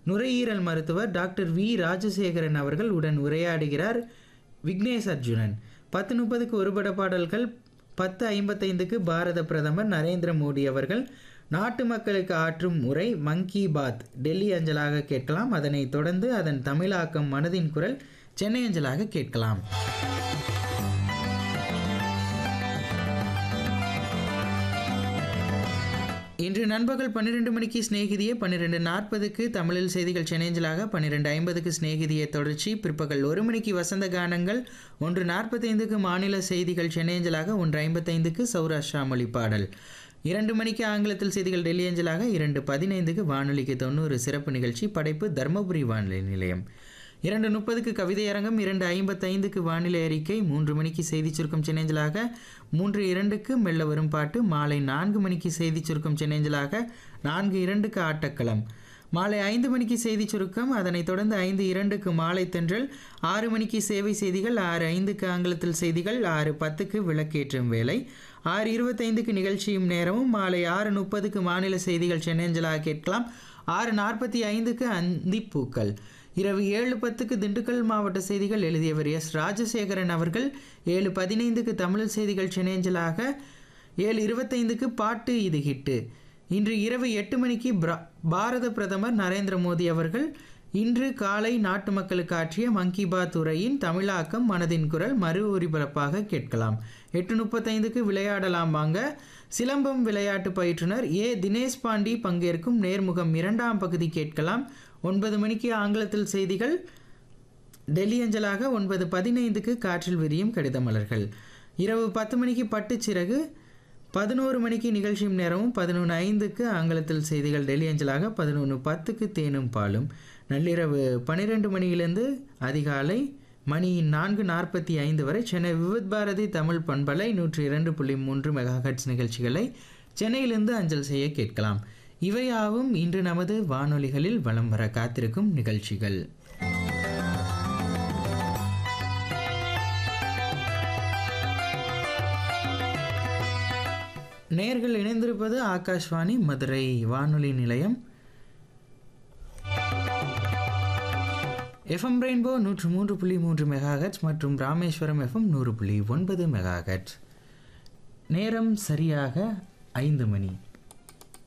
நுரையீரல் மருத்துவர் doctor V Rajasekaran அவர்கள் உடன் உரையாடுகிறார் விக்னேஷ் அர்ஜுனன் பத்து முப்பதுக்கு ஒருபட பாடல்கள் பத்து ஐம்பத்தைந்துக்கு பாரத பிரதமர் நரேந்திர மோடி அவர்கள் நாட்டு மக்களுக்கு ஆற்றும் உரை மங்கி பாத் டெல்லி அஞ்சலாக கேட்கலாம் அதனைத் தொடர்ந்து அதன் தமிழாக்கம் மனதின் குரல் சென்னை அஞ்சலாக கேட்கலாம் இன்று நண்பகல் பன்னிரெண்டு மணிக்கு சிநேகிதியே பன்னிரெண்டு நாற்பதுக்கு தமிழில் செய்திகள் சென்னைஞ்சலாக பன்னிரெண்டு ஐம்பதுக்கு சிநேகிதியை தொடர்ச்சி பிற்பகல் ஒரு மணிக்கு வசந்த கானங்கள் ஒன்று நாற்பத்தைந்துக்கு மாநில செய்திகள் சென்னையஞ்சலாக ஒன்று ஐம்பத்தைந்துக்கு சௌராஷ்டிரா மொழி பாடல் இரண்டு மணிக்கு ஆங்கிலத்தில் செய்திகள் டெல்லி அஞ்சலாக இரண்டு பதினைந்துக்கு வானொலிக்கு தொண்ணூறு சிறப்பு நிகழ்ச்சி படைப்பு தர்மபுரி வானொலி நிலையம் இரண்டு முப்பதுக்கு கவிதை அரங்கம் இரண்டு ஐம்பத்தைந்துக்கு வானிலை அறிக்கை மூன்று மணிக்கு செய்தி சுருக்கம் சென்னேஞ்சலாக மூன்று இரண்டுக்கு மெல்ல வரும் பாட்டு மாலை நான்கு மணிக்கு செய்தி சுருக்கம் சென்னேஞ்சலாக நான்கு இரண்டுக்கு ஆட்டக்களம் மாலை ஐந்து மணிக்கு செய்தி சுருக்கம் அதனைத் தொடர்ந்து ஐந்து இரண்டுக்கு மாலை தென்றல் ஆறு மணிக்கு சேவை செய்திகள் ஆறு ஐந்துக்கு ஆங்கிலத்தில் செய்திகள் ஆறு பத்துக்கு விளக்கேற்றும் வேலை ஆறு இருபத்தைந்துக்கு நிகழ்ச்சியும் நேரமும் மாலை ஆறு முப்பதுக்கு மாநில செய்திகள் சென்னேஞ்சலாக கேட்கலாம் ஆறு நாற்பத்தி ஐந்துக்கு அந்திப்பூக்கள் இரவு ஏழு பத்துக்கு திண்டுக்கல் மாவட்ட செய்திகள் எழுதியவர் எஸ் ராஜசேகரன் அவர்கள் ஏழு பதினைந்துக்கு தமிழ் செய்திகள் சென்னேஞ்சலாக ஏழு இருபத்தைந்துக்கு பாட்டு இது ஹிட்டு இன்று இரவு எட்டு மணிக்கு பிரா பாரத பிரதமர் நரேந்திர மோடி அவர்கள் இன்று காலை நாட்டு மக்களுக்கு ஆற்றிய மன் கி பாத் உரையின் தமிழாக்கம் மனதின் குரல் மறு ஒலிபரப்பாக கேட்கலாம் எட்டு முப்பத்தைந்துக்கு விளையாடலாம் வாங்க சிலம்பம் விளையாட்டு பயிற்றுனர் ஏ தினேஷ் பாண்டி பங்கேற்கும் நேர்முகம் இரண்டாம் பகுதி கேட்கலாம் ஒன்பது மணிக்கு ஆங்கிலத்தில் செய்திகள் டெல்லி அஞ்சலாக ஒன்பது பதினைந்துக்கு காற்றில் விரியும் கடித மலர்கள் இரவு பத்து மணிக்கு பட்டுச்சிறகு பதினோரு மணிக்கு நிகழ்ச்சியும் நேரமும் பதினொன்று ஐந்துக்கு ஆங்கிலத்தில் செய்திகள் டெல்லி அஞ்சலாக பதினொன்று பத்துக்கு தேனும் பாலும் நள்ளிரவு பன்னிரெண்டு மணியிலிருந்து அதிகாலை மணி நான்கு நாற்பத்தி ஐந்து வரை சென்னை விவித் பாரதி தமிழ் பண்பலை நூற்றி இரண்டு புள்ளி மூன்று மெகாஹட்ஸ் நிகழ்ச்சிகளை சென்னையிலிருந்து அஞ்சல் செய்ய கேட்கலாம் இவையாவும் இன்று நமது வானொலிகளில் வலம் வர காத்திருக்கும் நிகழ்ச்சிகள் நேர்கள் இணைந்திருப்பது ஆகாஷ்வாணி மதுரை வானொலி நிலையம் எஃப்எம் ரெயின்போ நூற்று மூன்று புள்ளி மூன்று மெகாஹெட்ஸ் மற்றும் ராமேஸ்வரம் எஃப்எம் நூறு புள்ளி ஒன்பது மெகாஹெட்ஸ் நேரம் சரியாக ஐந்து மணி